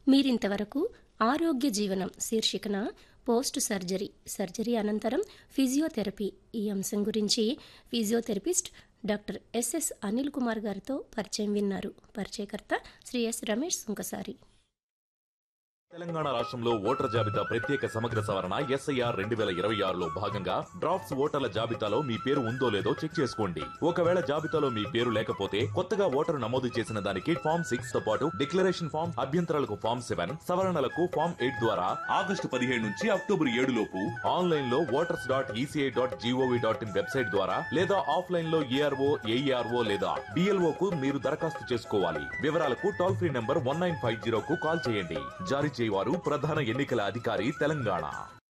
మీరింతవరకు ఆరోగ్య జీవనం శీర్షికన పోస్ట్ సర్జరీ సర్జరీ అనంతరం ఫిజియోథెరపీ ఈ అంశం గురించి physiotherapist doctor S S Anil Kumar గారితో పరిచయం విన్నారు పరిచయకర్త శ్రీ ఎస్ రమేష్ సుంకసారి తెలంగాణ రాష్ట్రంలో ఓటర్ జాబితా ప్రత్యేక సమగ్ర సవరణ ఎస్ఐఆర్ రెండు వేల ఇరవై ఆరులో భాగంగా డ్రాఫ్ట్స్ ఓటర్ల జాబితాలో మీ పేరు ఉందో లేదో చెక్ చేసుకోండి ఒకవేళ జాబితాలో మీ పేరు లేకపోతే కొత్తగా ఓటరు నమోదు చేసిన దానికి ఫామ్ సిక్స్ తో పాటు డిక్లరేషన్ ఫామ్ అభ్యంతరాలకు ఫామ్ సెవెన్ సవరణలకు ఫామ్ ఎయిట్ ద్వారా ఆగస్టు పదిహేడు నుంచి అక్టోబర్ ఏడు లోపు ఆన్లైన్ లో voters dot ECI dot GOV dot in website ద్వారా లేదా ఆఫ్లైన్ లో ఏఆర్ఓ ఏఈఆర్ఓ లేదా డిఎల్ఓ కు మీరు దరఖాస్తు చేసుకోవాలి వివరాలకు toll free number one nine five జీరోకు కాల్ చేయండి జారీ చేయవారు ప్రధాన ఎన్నికల అధికారి తెలంగాణ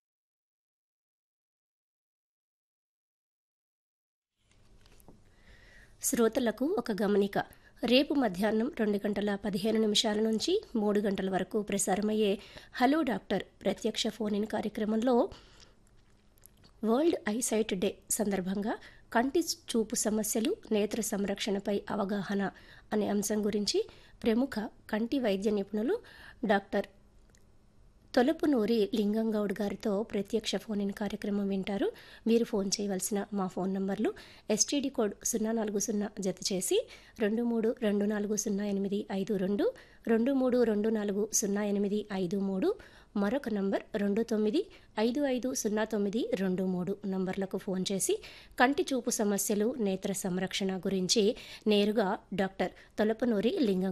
శ్రోతలకు ఒక గమనిక రేపు మధ్యాహ్నం రెండు గంటల పదిహేను నిమిషాల నుంచి మూడు గంటల వరకు ప్రసారమయ్యే హలో డాక్టర్ ప్రత్యక్ష ఫోన్ ఇన్ కార్యక్రమంలో వరల్డ్ ఐసైట్ డే సందర్భంగా కంటి చూపు సమస్యలు నేత్ర సంరక్షణపై అవగాహన అనే అంశం గురించి ప్రముఖ కంటి వైద్య నిపుణులు డాక్టర్ తొలపునూరి లింగంగౌడ్ గారితో ప్రత్యక్ష ఫోన్ ఇన్ కార్యక్రమం వింటారు మీరు ఫోన్ చేయవలసిన మా ఫోన్ నంబర్లు ఎస్టీడీ కోడ్ సున్నా నాలుగు సున్నా జత చేసి రెండు మూడు రెండు నాలుగు సున్నా ఎనిమిది ఐదు రెండు రెండు మూడు రెండు నాలుగు సున్నా ఎనిమిది ఐదు మూడు మరొక నంబర్ రెండు తొమ్మిది ఐదు ఐదు సున్నా తొమ్మిది రెండు మూడు నంబర్లకు ఫోన్ చేసి కంటి చూపు సమస్యలు నేత్ర సంరక్షణ గురించి నేరుగా డాక్టర్ తొలపనూరి లింగం